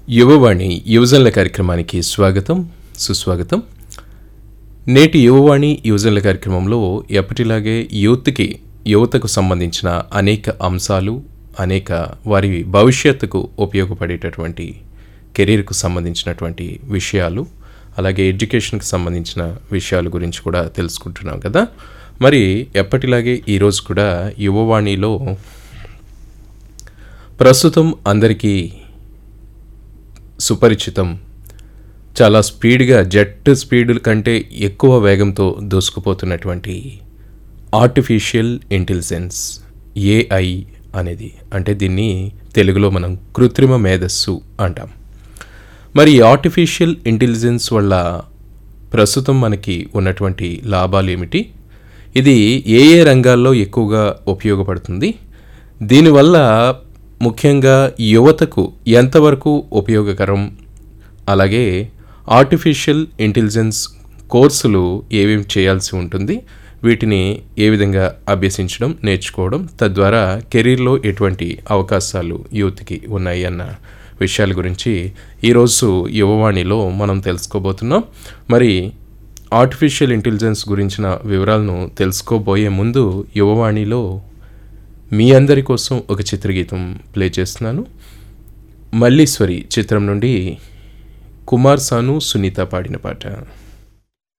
యువవాణి యువజనుల కార్యక్రమానికి స్వాగతం సుస్వాగతం నేటి యువవాణి యువజనుల కార్యక్రమంలో ఎప్పటిలాగే యూత్కి యువతకు సంబంధించిన అనేక అంశాలు అనేక వారి భవిష్యత్తుకు ఉపయోగపడేటటువంటి కెరీర్కు సంబంధించినటువంటి విషయాలు అలాగే ఎడ్యుకేషన్కి సంబంధించిన విషయాల గురించి కూడా తెలుసుకుంటున్నాం కదా మరి ఎప్పటిలాగే ఈరోజు కూడా యువవాణిలో ప్రస్తుతం అందరికీ సుపరిచితం చాలా స్పీడ్గా జెట్ స్పీడ్ కంటే ఎక్కువ వేగంతో దూసుకుపోతున్నటువంటి ఆర్టిఫిషియల్ ఇంటెలిజెన్స్ ఏఐ అనేది అంటే దీన్ని తెలుగులో మనం కృత్రిమ మేధస్సు అంటాం మరి ఈ ఆర్టిఫిషియల్ ఇంటెలిజెన్స్ వల్ల ప్రస్తుతం మనకి ఉన్నటువంటి లాభాలు ఏమిటి ఇది ఏ ఏ రంగాల్లో ఎక్కువగా ఉపయోగపడుతుంది దీనివల్ల ముఖ్యంగా యువతకు ఎంతవరకు ఉపయోగకరం అలాగే ఆర్టిఫిషియల్ ఇంటెలిజెన్స్ కోర్సులు ఏమేమి చేయాల్సి ఉంటుంది వీటిని ఏ విధంగా అభ్యసించడం నేర్చుకోవడం తద్వారా కెరీర్లో ఎటువంటి అవకాశాలు యూత్కి ఉన్నాయి అన్న విషయాల గురించి ఈరోజు యువవాణిలో మనం తెలుసుకోబోతున్నాం మరి ఆర్టిఫిషియల్ ఇంటెలిజెన్స్ గురించిన వివరాలను తెలుసుకోబోయే ముందు యువవాణిలో మీ అందరి కోసం ఒక చిత్రగీతం ప్లే చేస్తున్నాను మల్లీశ్వరి చిత్రం నుండి కుమార్ సాను సునీత పాడిన పాట